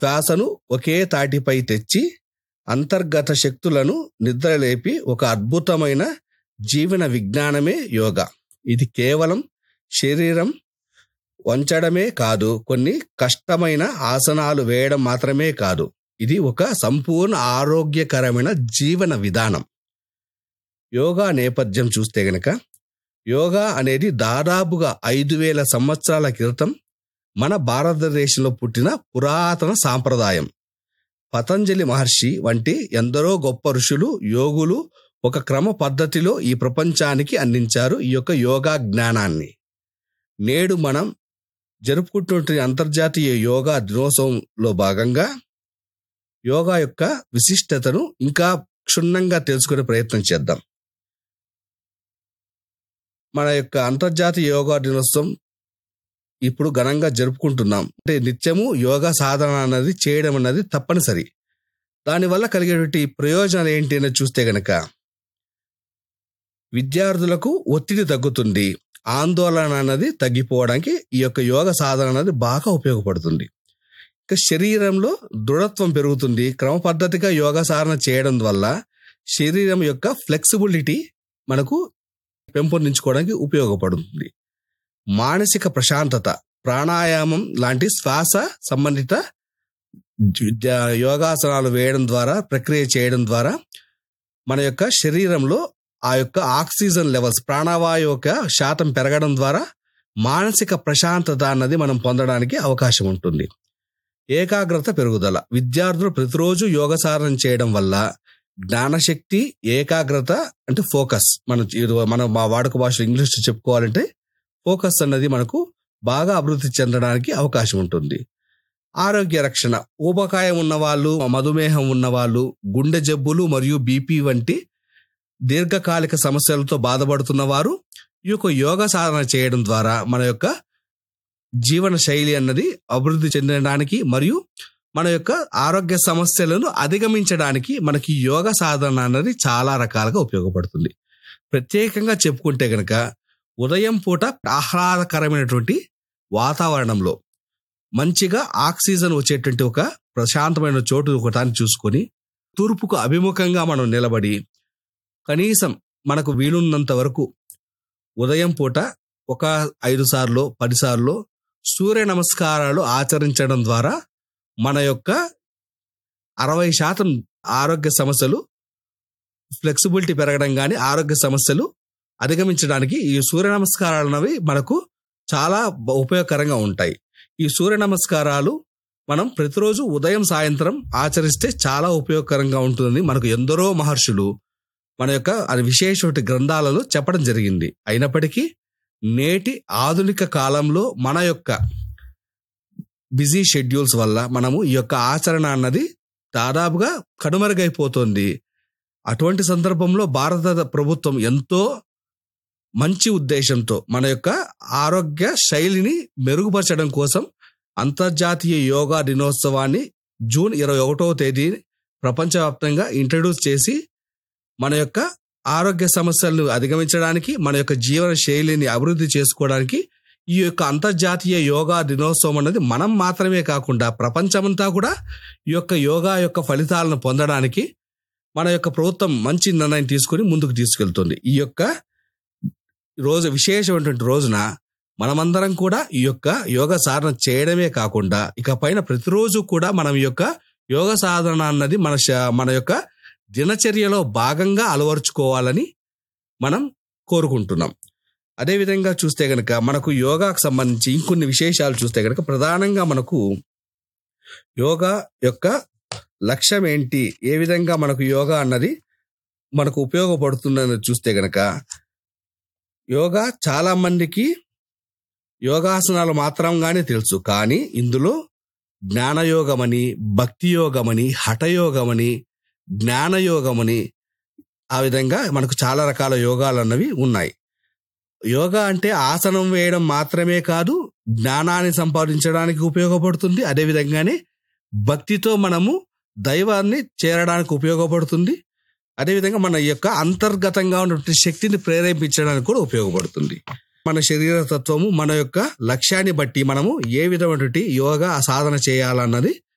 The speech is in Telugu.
శ్వాసను ఒకే తాటిపై తెచ్చి అంతర్గత శక్తులను నిద్రలేపి ఒక అద్భుతమైన జీవన విజ్ఞానమే యోగా ఇది కేవలం శరీరం వంచడమే కాదు కొన్ని కష్టమైన ఆసనాలు వేయడం మాత్రమే కాదు ఇది ఒక సంపూర్ణ ఆరోగ్యకరమైన జీవన విధానం యోగా నేపథ్యం చూస్తే గనక యోగా అనేది దాదాపుగా ఐదు వేల సంవత్సరాల క్రితం మన భారతదేశంలో పుట్టిన పురాతన సాంప్రదాయం పతంజలి మహర్షి వంటి ఎందరో గొప్ప ఋషులు యోగులు ఒక క్రమ పద్ధతిలో ఈ ప్రపంచానికి అందించారు ఈ యొక్క యోగా జ్ఞానాన్ని నేడు మనం జరుపుకుంటున్న అంతర్జాతీయ యోగా దినోత్సవంలో భాగంగా యోగా యొక్క విశిష్టతను ఇంకా క్షుణ్ణంగా తెలుసుకునే ప్రయత్నం చేద్దాం మన యొక్క అంతర్జాతీయ యోగా దినోత్సవం ఇప్పుడు ఘనంగా జరుపుకుంటున్నాం అంటే నిత్యము యోగా సాధన అన్నది చేయడం అన్నది తప్పనిసరి దానివల్ల కలిగేటువంటి ప్రయోజనాలు ఏంటి అనేది చూస్తే గనక విద్యార్థులకు ఒత్తిడి తగ్గుతుంది ఆందోళన అన్నది తగ్గిపోవడానికి ఈ యొక్క యోగ సాధన అనేది బాగా ఉపయోగపడుతుంది ఇక శరీరంలో దృఢత్వం పెరుగుతుంది క్రమ పద్ధతిగా యోగ సాధన చేయడం వల్ల శరీరం యొక్క ఫ్లెక్సిబిలిటీ మనకు పెంపొందించుకోవడానికి ఉపయోగపడుతుంది మానసిక ప్రశాంతత ప్రాణాయామం లాంటి శ్వాస సంబంధిత జ- యోగాసనాలు వేయడం ద్వారా ప్రక్రియ చేయడం ద్వారా మన యొక్క శరీరంలో ఆ యొక్క ఆక్సిజన్ లెవెల్స్ ప్రాణవాయు యొక్క శాతం పెరగడం ద్వారా మానసిక ప్రశాంతత అన్నది మనం పొందడానికి అవకాశం ఉంటుంది ఏకాగ్రత పెరుగుదల విద్యార్థులు ప్రతిరోజు యోగ సాధన చేయడం వల్ల జ్ఞానశక్తి ఏకాగ్రత అంటే ఫోకస్ మనం ఇది మనం మా వాడుక భాషలో ఇంగ్లీష్ చెప్పుకోవాలంటే ఫోకస్ అన్నది మనకు బాగా అభివృద్ధి చెందడానికి అవకాశం ఉంటుంది ఆరోగ్య రక్షణ ఊబకాయం ఉన్నవాళ్ళు మధుమేహం ఉన్నవాళ్ళు గుండె జబ్బులు మరియు బీపీ వంటి దీర్ఘకాలిక సమస్యలతో బాధపడుతున్న వారు ఈ యొక్క యోగ సాధన చేయడం ద్వారా మన యొక్క జీవన శైలి అన్నది అభివృద్ధి చెందడానికి మరియు మన యొక్క ఆరోగ్య సమస్యలను అధిగమించడానికి మనకి యోగ సాధన అన్నది చాలా రకాలుగా ఉపయోగపడుతుంది ప్రత్యేకంగా చెప్పుకుంటే గనక ఉదయం పూట ఆహ్లాదకరమైనటువంటి వాతావరణంలో మంచిగా ఆక్సిజన్ వచ్చేటువంటి ఒక ప్రశాంతమైన చోటు ఒకటాన్ని చూసుకొని తూర్పుకు అభిముఖంగా మనం నిలబడి కనీసం మనకు వీలున్నంత వరకు ఉదయం పూట ఒక ఐదు సార్లు పది సార్లు సూర్య నమస్కారాలు ఆచరించడం ద్వారా మన యొక్క అరవై శాతం ఆరోగ్య సమస్యలు ఫ్లెక్సిబిలిటీ పెరగడం కానీ ఆరోగ్య సమస్యలు అధిగమించడానికి ఈ సూర్య నమస్కారాలు అనేవి మనకు చాలా బ- ఉపయోగకరంగా ఉంటాయి ఈ సూర్య నమస్కారాలు మనం ప్రతిరోజు ఉదయం సాయంత్రం ఆచరిస్తే చాలా ఉపయోగకరంగా ఉంటుంది మనకు ఎందరో మహర్షులు మన యొక్క అది విశేషమైన గ్రంథాలలో చెప్పడం జరిగింది అయినప్పటికీ నేటి ఆధునిక కాలంలో మన యొక్క బిజీ షెడ్యూల్స్ వల్ల మనము ఈ యొక్క ఆచరణ అన్నది దాదాపుగా కనుమరుగైపోతుంది అటువంటి సందర్భంలో భారత ప్రభుత్వం ఎంతో మంచి ఉద్దేశంతో మన యొక్క ఆరోగ్య శైలిని మెరుగుపరచడం కోసం అంతర్జాతీయ యోగా దినోత్సవాన్ని జూన్ ఇరవై ఒకటవ తేదీ ప్రపంచవ్యాప్తంగా ఇంట్రడ్యూస్ చేసి మన యొక్క ఆరోగ్య సమస్యలను అధిగమించడానికి మన యొక్క జీవన శైలిని అభివృద్ధి చేసుకోవడానికి ఈ యొక్క అంతర్జాతీయ యోగా దినోత్సవం అనేది మనం మాత్రమే కాకుండా ప్రపంచమంతా కూడా ఈ యొక్క యోగా యొక్క ఫలితాలను పొందడానికి మన యొక్క ప్రభుత్వం మంచి నిర్ణయం తీసుకొని ముందుకు తీసుకెళ్తుంది ఈ యొక్క రోజు విశేషమైనటువంటి రోజున మనమందరం కూడా ఈ యొక్క యోగ సాధన చేయడమే కాకుండా ఇక పైన ప్రతిరోజు కూడా మనం ఈ యొక్క యోగ సాధన అన్నది మన శ- మన యొక్క దినచర్యలో భాగంగా అలవరుచుకోవాలని మనం కోరుకుంటున్నాం అదేవిధంగా చూస్తే గనక మనకు యోగాకు సంబంధించి ఇంకొన్ని విశేషాలు చూస్తే గనక ప్రధానంగా మనకు యోగా యొక్క లక్ష్యం ఏంటి ఏ విధంగా మనకు యోగా అన్నది మనకు ఉపయోగపడుతుందని చూస్తే గనక యోగా చాలా మందికి యోగాసనాలు మాత్రంగానే తెలుసు కానీ ఇందులో జ్ఞానయోగమని భక్తి యోగమని హఠయోగమని జ్ఞానయోగమని ఆ విధంగా మనకు చాలా రకాల యోగాలు అన్నవి ఉన్నాయి యోగా అంటే ఆసనం వేయడం మాత్రమే కాదు జ్ఞానాన్ని సంపాదించడానికి ఉపయోగపడుతుంది అదేవిధంగానే భక్తితో మనము దైవాన్ని చేరడానికి ఉపయోగపడుతుంది అదేవిధంగా మన యొక్క అంతర్గతంగా ఉన్నటువంటి శక్తిని ప్రేరేపించడానికి కూడా ఉపయోగపడుతుంది మన శరీర తత్వము మన యొక్క లక్ష్యాన్ని బట్టి మనము ఏ విధమైనటువంటి యోగా సాధన చేయాలన్నది